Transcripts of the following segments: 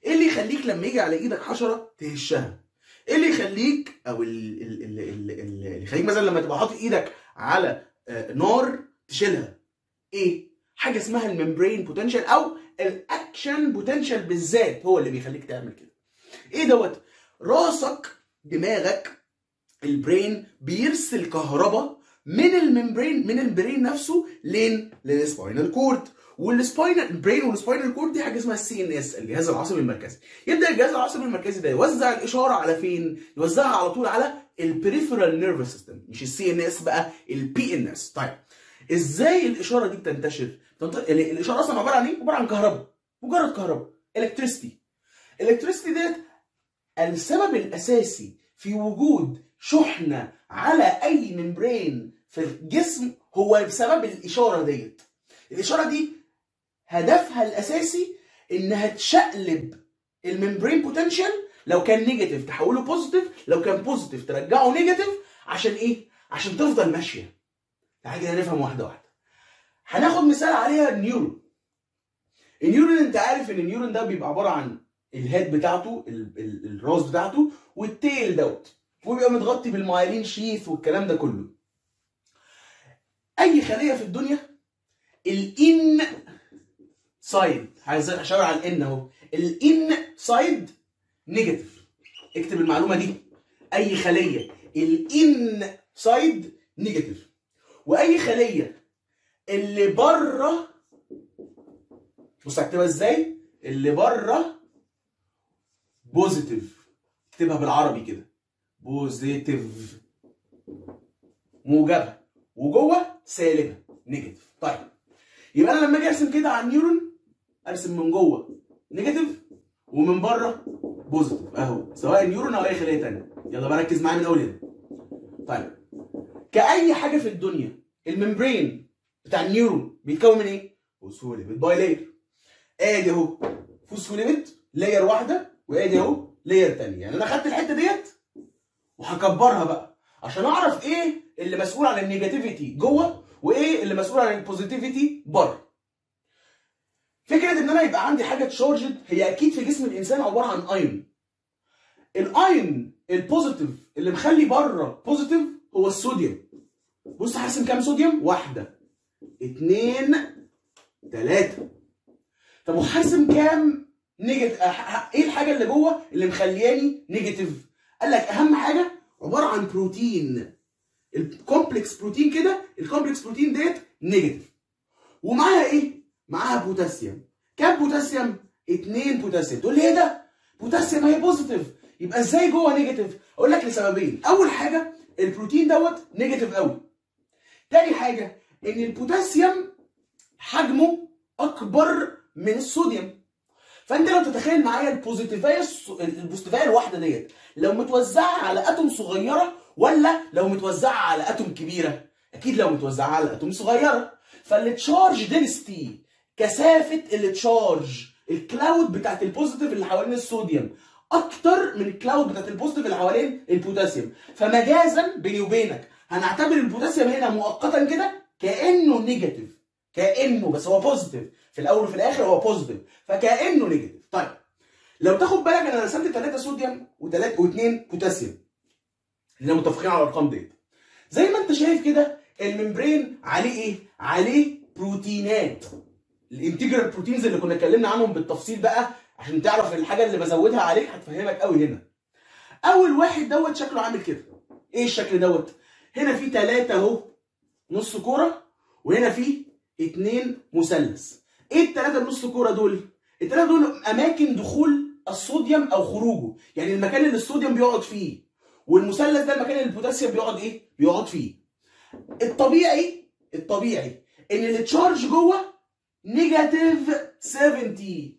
ايه اللي يخليك لما يجي على ايدك حشره تهشها ايه اللي يخليك او ال- ال- ال- ال- ال- اللي يخليك مثلا لما تبقى حاطط ايدك على آه، نار تشيلها ايه حاجه اسمها الممبرين بوتنشال او الاكشن بوتنشال بالذات هو اللي بيخليك تعمل كده ايه دوت راسك دماغك البرين بيرسل كهرباء من الممبرين من البرين نفسه لين للسباينال كورد والسباينال برين والسباينال كورد دي حاجه اسمها السي ان اس الجهاز العصبي المركزي يبدا الجهاز العصبي المركزي ده يوزع الاشاره على فين يوزعها على طول على البريفرال نيرفس سيستم مش السي ان اس بقى البي ان اس طيب ازاي الاشاره دي بتنتشر بتنت... ال- الاشاره اصلا عباره عن ايه عباره عن كهرباء مجرد كهرباء الكتريستي الكتريستي ديت السبب الاساسي في وجود شحنه على اي ممبرين في الجسم هو بسبب الاشاره ديت الاشاره دي هدفها الاساسي انها تشقلب الممبرين بوتنشال لو كان نيجاتيف تحوله بوزيتيف لو كان بوزيتيف ترجعه نيجاتيف عشان ايه عشان تفضل ماشيه تعالى كده نفهم واحده واحده هناخد مثال عليها النيورون النيورون انت عارف ان النيورون ده بيبقى عباره عن الهيد بتاعته ال- ال- الراس بتاعته والتيل دوت وبيبقى متغطي بالمايلين شيث والكلام ده كله اي خليه في الدنيا الان سايد عايز اشاور على الان اهو الان سايد نيجاتيف اكتب المعلومه دي اي خليه الان سايد نيجاتيف واي خليه اللي بره بص هكتبها ازاي اللي بره بوزيتيف اكتبها بالعربي كده بوزيتيف موجبه وجوه سالبه نيجاتيف طيب يبقى انا لما اجي ارسم كده على النيورون ارسم من جوه نيجاتيف ومن بره بوزيتيف اهو سواء النيورون او اي خليه ثانيه يلا بركز معايا من اول هنا طيب كاي حاجه في الدنيا الممبرين بتاع النيورون بيتكون من ايه؟ فوسفوليبيد باي لاير ادي اهو فوسفوليبيد لاير واحده وادي اهو لاير ثانيه يعني انا خدت الحته ديت وهكبرها بقى عشان اعرف ايه اللي مسؤول عن النيجاتيفيتي جوه وايه اللي مسؤول عن البوزيتيفيتي بره فكره ان انا يبقى عندي حاجه تشارجد هي اكيد في جسم الانسان عباره عن ايون الايون البوزيتيف اللي مخلي بره بوزيتيف هو الصوديوم بص هرسم كام صوديوم واحده اتنين تلاته طب وهرسم كام نيجاتيف ايه الحاجه اللي جوه اللي مخلياني نيجاتيف قال لك اهم حاجه عباره عن بروتين الكومبلكس بروتين كده الكومبلكس بروتين ديت نيجاتيف ومعاها ايه معاها بوتاسيوم كام بوتاسيوم 2 بوتاسيوم تقول لي ايه ده بوتاسيوم هي بوزيتيف يبقى ازاي جوه نيجاتيف اقول لك لسببين اول حاجه البروتين دوت نيجاتيف قوي تاني حاجه ان البوتاسيوم حجمه اكبر من الصوديوم فانت لو تتخيل معايا البوزيتيفايه الص- البوزيتيفايه الواحده ديت لو متوزعه على اتوم صغيره ولا لو متوزعه على اتوم كبيره اكيد لو متوزعه على اتوم صغيره فالتشارج دينستي كثافه التشارج الكلاود بتاعت البوزيتيف اللي حوالين الصوديوم اكتر من الكلاود بتاعت البوزيتيف اللي حوالين البوتاسيوم فمجازا بيني وبينك هنعتبر البوتاسيوم هنا مؤقتا كده كانه نيجاتيف كانه بس هو بوزيتيف في الاول وفي الاخر هو بوزيتيف فكانه نيجاتيف طيب لو تاخد بالك انا رسمت 3 صوديوم و3 و2 بوتاسيوم احنا متفقين على الارقام ديت زي ما انت شايف كده الممبرين عليه ايه عليه بروتينات الانتجرال بروتينز اللي كنا اتكلمنا عنهم بالتفصيل بقى عشان تعرف الحاجه اللي بزودها عليك هتفهمك قوي هنا اول واحد دوت شكله عامل كده ايه الشكل دوت هنا في ثلاثة اهو نص كوره وهنا في اتنين مثلث ايه الثلاثه النص كوره دول الثلاثه دول اماكن دخول الصوديوم او خروجه يعني المكان اللي الصوديوم بيقعد فيه والمثلث ده المكان اللي البوتاسيوم بيقعد ايه بيقعد فيه الطبيعي الطبيعي ان التشارج جوه نيجاتيف 70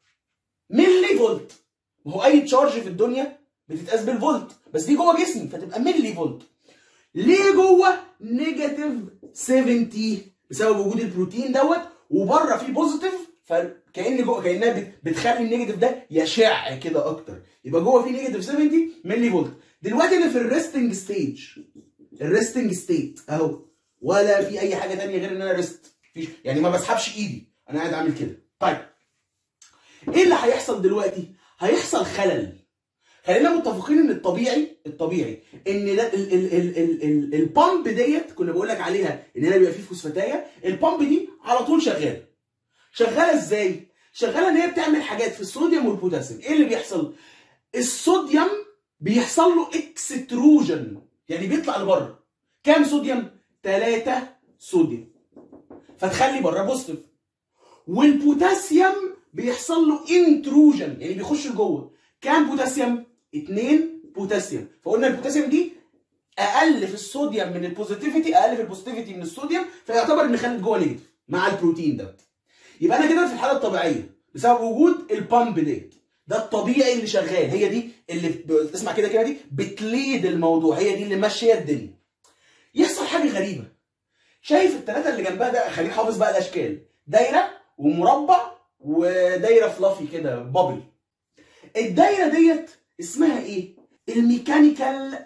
ملي فولت ما هو اي تشارج في الدنيا بتتقاس بالفولت بس دي جوه جسمي فتبقى ملي فولت ليه جوه نيجاتيف 70 بسبب وجود البروتين دوت وبره في بوزيتيف فكان جوه كانها بت- بتخلي النيجاتيف ده يشع كده اكتر يبقى جوه في نيجاتيف 70 ملي فولت دلوقتي انا في الريستنج ستيج الريستنج ستيت اهو ولا في اي حاجه تانية غير ان انا ريست فيش يعني ما بسحبش ايدي انا قاعد عامل كده طيب ايه اللي هيحصل دلوقتي هيحصل خلل خلينا متفقين ان الطبيعي الطبيعي ان ده ال- ال- ال- ال- ال- البامب ديت كنا بقول لك عليها ان هنا بيبقى فيه فوسفاتايه البامب دي على طول شغاله شغاله ازاي شغاله ان هي بتعمل حاجات في الصوديوم والبوتاسيوم ايه اللي بيحصل الصوديوم بيحصل له اكستروجن يعني بيطلع لبره كام صوديوم 3 صوديوم فتخلي بره بوزيتيف والبوتاسيوم بيحصل له انتروجن يعني بيخش لجوه كام بوتاسيوم 2 بوتاسيوم فقلنا البوتاسيوم دي اقل في الصوديوم من البوزيتيفيتي اقل في البوزيتيفيتي من الصوديوم فيعتبر ان خلت جوه نيجاتيف مع البروتين ده يبقى انا كده في الحاله الطبيعيه بسبب وجود البامب ديت ده الطبيعي اللي شغال هي دي اللي ب- تسمع كده كده دي بتليد الموضوع هي دي اللي ماشيه الدنيا يحصل حاجه غريبه شايف الثلاثه اللي جنبها ده خليك حافظ بقى الاشكال دايره ومربع ودايره فلافي كده بابل الدايره ديت اسمها ايه الميكانيكال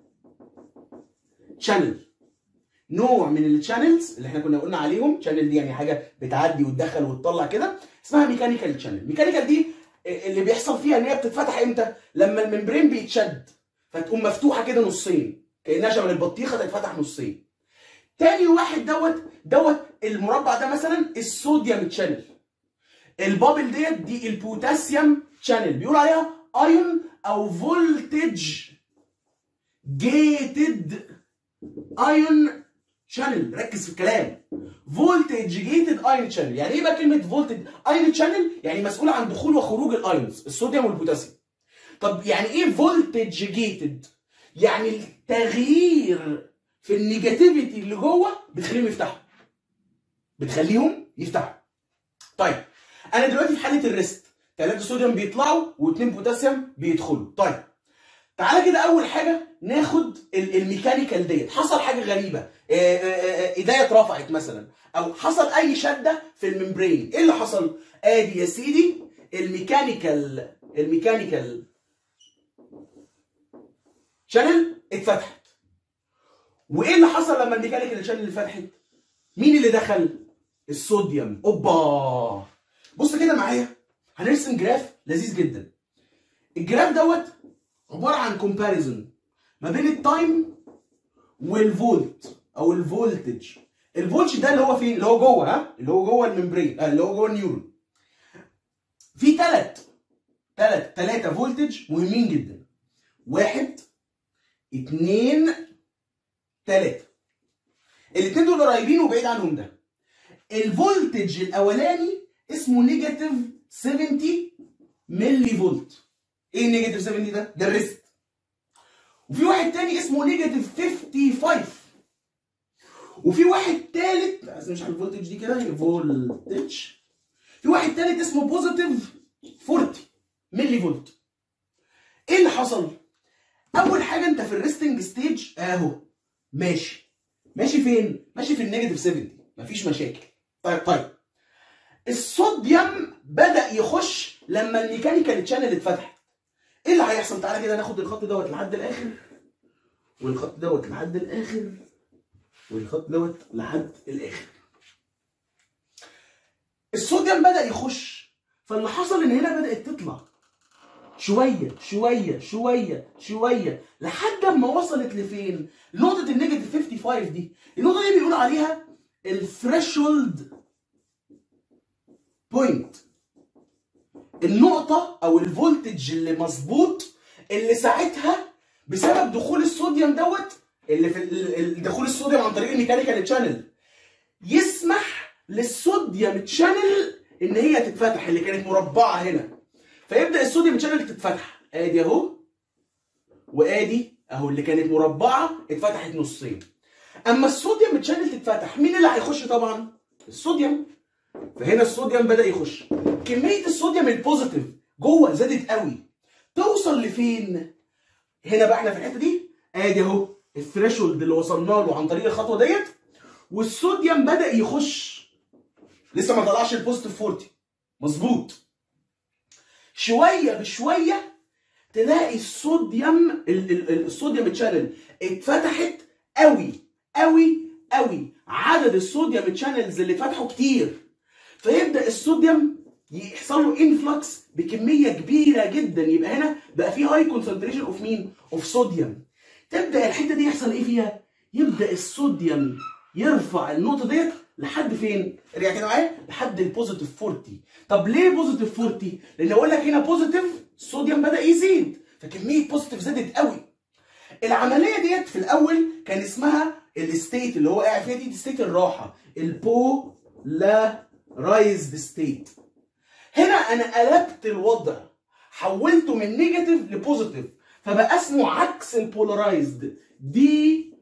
شانل نوع من الشانلز اللي احنا كنا قلنا عليهم شانل دي يعني حاجه بتعدي وتدخل وتطلع كده اسمها ميكانيكال شانل ميكانيكال دي اللي بيحصل فيها ان هي بتتفتح امتى لما الممبرين بيتشد فتقوم مفتوحه كده نصين كانها شبه البطيخه تتفتح نصين تاني واحد دوت دوت المربع ده مثلا الصوديوم تشانل البابل ديت دي البوتاسيوم شانل بيقول عليها ايون او فولتج جيتد ايون شانل ركز في الكلام فولتج جيتد ايون شانل يعني ايه بقى كلمه فولتج ايون شانل يعني مسؤول عن دخول وخروج الايونز الصوديوم والبوتاسيوم طب يعني ايه فولتج جيتد يعني التغيير في النيجاتيفيتي اللي جوه بتخليهم يفتحوا بتخليهم يفتحوا طيب انا دلوقتي في حاله الريست ثلاثه صوديوم بيطلعوا واثنين بوتاسيوم بيدخلوا طيب تعالى كده اول حاجه ناخد ال- الميكانيكال ديت حصل حاجه غريبه آه، آه، آه، ايديا اترفعت مثلا او حصل اي شده في الممبرين ايه اللي حصل ادي يا سيدي الميكانيكال الميكانيكال شانل اتفتحت وايه اللي حصل لما الميكانيكال شانل اللي فتحت مين اللي دخل الصوديوم اوبا بص كده معايا هنرسم جراف لذيذ جدا الجراف دوت عباره عن كومباريزون ما بين التايم والفولت او الفولتج الفولتج ده اللي هو فين اللي هو جوه ها اللي هو جوه الممبرين آه، اللي هو جوه النيورون في ثلاث ثلاث ثلاثه فولتج مهمين جدا واحد اتنين تلاته الاثنين دول قريبين وبعيد عنهم ده الفولتج الاولاني اسمه نيجاتيف 70 ملي فولت ايه النيجاتيف 70 ده ده الريست وفي واحد تاني اسمه نيجاتيف 55 وفي واحد تالت عايز مش على الفولتج دي كده هي فولتج في واحد تالت اسمه بوزيتيف 40 ملي فولت ايه اللي حصل اول حاجه انت في الريستنج ستيج اهو ماشي ماشي فين ماشي في النيجاتيف 70 مفيش مشاكل طيب طيب الصوديوم بدا يخش لما الميكانيكال تشانل اتفتحت ايه اللي هيحصل تعالى كده ناخد الخط دوت لحد الاخر والخط دوت لحد الاخر والخط دوت لحد الاخر الصوديوم بدا يخش فاللي حصل ان هنا بدات تطلع شويه شويه شويه شويه لحد ما وصلت لفين نقطه النيجاتيف 55 دي النقطه دي بيقولوا عليها الثريشولد بوينت النقطة أو الفولتج اللي مظبوط اللي ساعتها بسبب دخول الصوديوم دوت اللي في ال- ال- دخول الصوديوم عن طريق الميكانيكال تشانل يسمح للصوديوم تشانل ان هي تتفتح اللي كانت مربعة هنا فيبدأ الصوديوم تشانل تتفتح ادي اهو وادي اهو اللي كانت مربعة اتفتحت نصين اما الصوديوم تشانل تتفتح مين اللي هيخش طبعا الصوديوم فهنا الصوديوم بدا يخش كميه الصوديوم البوزيتيف جوه زادت قوي توصل لفين هنا بقى احنا في الحته دي ادي اهو الثريشولد اللي وصلنا له عن طريق الخطوه ديت والصوديوم بدا يخش لسه ما طلعش البوزيتيف 40 مظبوط شويه بشويه تلاقي الصوديوم ال- ال- ال- الصوديوم تشانل اتفتحت قوي قوي قوي عدد الصوديوم تشانلز اللي فتحوا كتير فيبدا الصوديوم يحصل له انفلكس بكميه كبيره جدا يبقى هنا بقى في هاي كونسنتريشن اوف مين اوف صوديوم تبدا الحته دي يحصل ايه فيها يبدا الصوديوم يرفع النقطه ديت لحد فين ارجع كده معايا لحد البوزيتيف 40 طب ليه بوزيتيف 40 لان اقول لك هنا بوزيتيف الصوديوم بدا يزيد فكميه بوزيتيف زادت قوي العمليه ديت في الاول كان اسمها الستيت اللي هو قاعد فيها دي ستيت الراحه البولارايزد ستيت هنا انا قلبت الوضع حولته من نيجاتيف لبوزيتيف فبقى اسمه عكس البولارايزد دي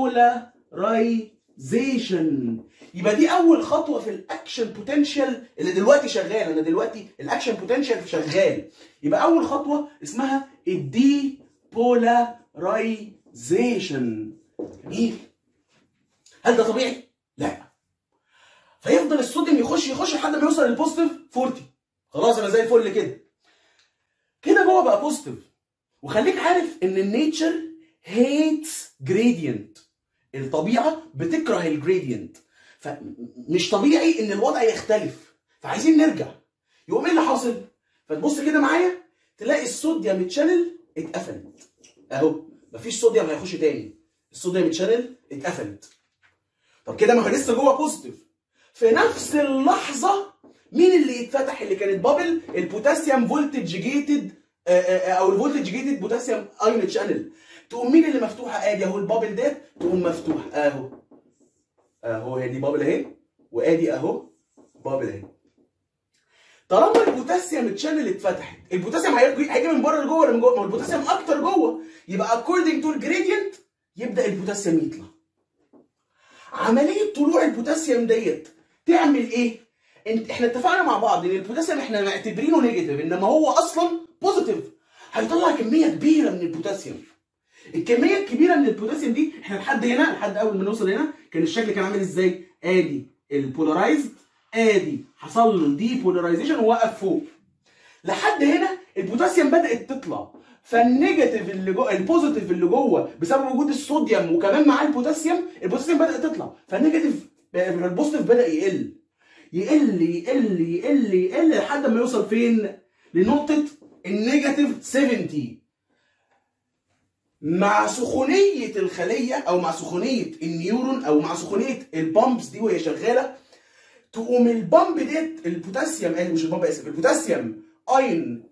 بولارايزيشن يبقى دي اول خطوه في الاكشن بوتنشال اللي دلوقتي شغال انا دلوقتي الاكشن بوتنشال شغال يبقى اول خطوه اسمها الدي بولارايزيشن جميل هل ده طبيعي؟ لا فيفضل الصوديوم يخش يخش لحد ما يوصل للبوزيتيف 40 خلاص انا زي الفل كده كده جوه بقى بوزيتيف وخليك عارف ان النيتشر هيتس جريدينت الطبيعه بتكره الجريدينت فمش طبيعي ان الوضع يختلف فعايزين نرجع يقوم ايه اللي حاصل فتبص كده معايا تلاقي الصوديوم تشانل اتقفلت اهو مفيش صوديوم هيخش تاني الصوديوم تشانل اتقفلت طب كده ما هو لسه جوه بوزيتيف في نفس اللحظه مين اللي يتفتح اللي كانت بابل البوتاسيوم فولتج جيتد او الفولتج جيتد بوتاسيوم ايون تشانل تقوم مين اللي مفتوحه ادي اهو البابل ديت تقوم مفتوح اهو اهو هي دي بابل اهي وادي اهو بابل اهي طالما البوتاسيوم تشانل اتفتحت البوتاسيوم هيجي هيجي من بره لجوه ولا من جوه ما هو البوتاسيوم اكتر جوه يبقى اكوردنج تو الجريدينت يبدا البوتاسيوم يطلع عمليه طلوع البوتاسيوم ديت تعمل ايه انت احنا اتفقنا مع بعض ان البوتاسيوم احنا معتبرينه نيجاتيف انما هو اصلا بوزيتيف هيطلع كميه كبيره من البوتاسيوم الكميه الكبيره من البوتاسيوم دي احنا لحد هنا لحد اول ما نوصل هنا كان الشكل كان عامل ازاي ادي البولارايزد ادي حصل له دي بولاريزيشن ووقف فوق لحد هنا البوتاسيوم بدات تطلع فالنيجاتيف اللي جوه البوزيتيف اللي جوه بسبب وجود الصوديوم وكمان معاه البوتاسيوم البوتاسيوم بدات تطلع فالنيجاتيف البوزيتيف بدا يقل يقل يقل يقل يقل لحد ما يوصل فين لنقطه النيجاتيف 70 مع سخونيه الخليه او مع سخونيه النيورون او مع سخونيه البامبس دي وهي شغاله تقوم البامب ديت البوتاسيوم آه مش البامب اسف البوتاسيوم اين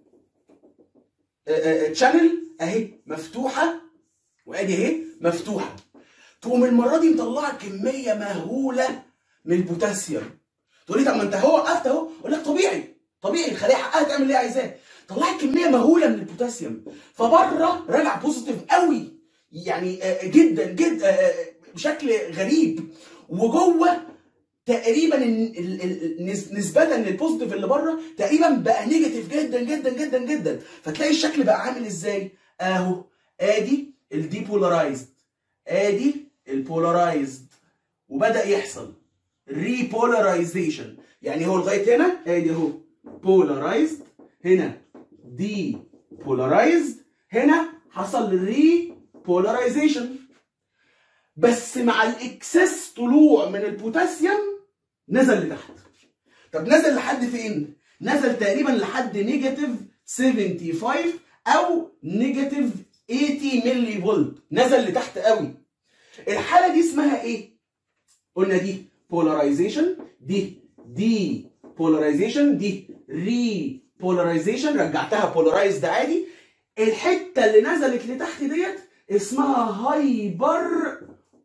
تشانل اهي مفتوحه وادي اهي مفتوحه تقوم المره دي مطلعه كميه مهوله من البوتاسيوم تقول لي طب ما انت هو وقفت اهو اقول لك طبيعي طبيعي الخليه حقها تعمل اللي هي عايزاه طلعت كميه مهوله من البوتاسيوم فبره رجع بوزيتيف قوي يعني جدا جدا بشكل غريب وجوه تقريبا نسبة للبوزيتيف اللي بره تقريبا بقى نيجاتيف جدا جدا جدا جدا فتلاقي الشكل بقى عامل ازاي؟ اهو ادي الديبولارايزد ادي البولارايزد وبدا يحصل ريبولاريزيشن يعني هو لغايه هنا ادي اهو بولارايزد هنا دي بولارايزد هنا حصل ري بولاريزيشن بس مع الاكسس طلوع من البوتاسيوم نزل لتحت طب نزل لحد فين نزل تقريبا لحد نيجاتيف 75 او نيجاتيف 80 ملي فولت نزل لتحت قوي الحاله دي اسمها ايه قلنا دي بولاريزيشن دي دي بولاريزيشن دي ري بولاريزيشن رجعتها بولارايزد عادي الحته اللي نزلت لتحت ديت اسمها هايبر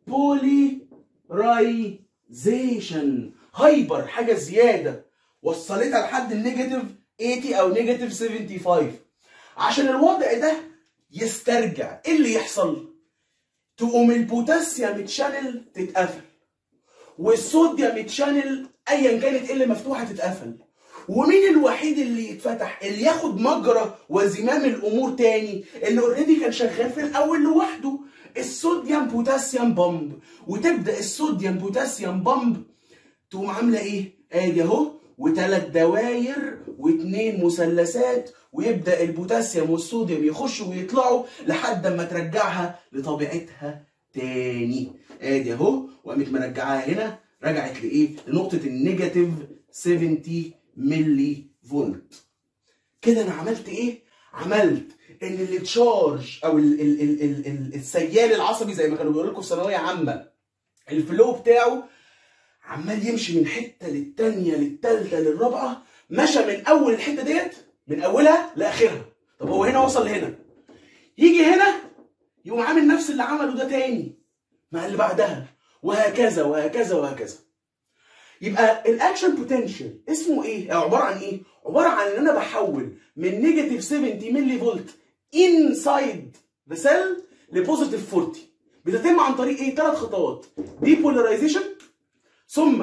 بوليرايزيشن هايبر حاجه زياده وصلتها لحد النيجاتيف 80 او نيجاتيف 75 عشان الوضع ده يسترجع ايه اللي يحصل تقوم البوتاسيوم تشانل تتقفل والصوديوم تشانل ايا كانت ايه اللي مفتوحه تتقفل ومين الوحيد اللي يتفتح اللي ياخد مجرى وزمام الامور تاني اللي اوريدي كان شغال في الاول لوحده الصوديوم بوتاسيوم بامب وتبدا الصوديوم بوتاسيوم بامب تقوم عامله ايه ادي اهو وثلاث دواير واثنين مثلثات ويبدا البوتاسيوم والصوديوم يخشوا ويطلعوا لحد ما ترجعها لطبيعتها تاني ادي اهو وقامت مرجعاها هنا رجعت لايه لنقطه النيجاتيف 70 ملي فولت كده انا عملت ايه عملت ان التشارج او ال ال ال ال ال السيال العصبي زي ما كانوا بيقولوا لكم في ثانويه عامه الفلو بتاعه عمال يمشي من حته للتانيه للتالته للرابعه مشى من اول الحته ديت من اولها لاخرها طب هو هنا وصل لهنا يجي هنا يقوم عامل نفس اللي عمله ده تاني مع اللي بعدها وهكذا وهكذا وهكذا يبقى الاكشن بوتنشال اسمه ايه؟ او عباره عن ايه؟ عباره عن ان انا بحول من نيجاتيف 70 ملي فولت انسايد ذا سيل لبوزيتيف 40 بتتم عن طريق ايه؟ ثلاث خطوات ديبولاريزيشن ثم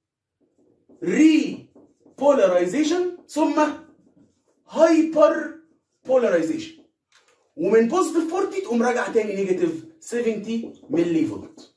ري بولاريزيشن ثم هايبر بولاريزيشن ومن بوزيتيف 40 تقوم راجع تاني نيجاتيف 70 ملي فولت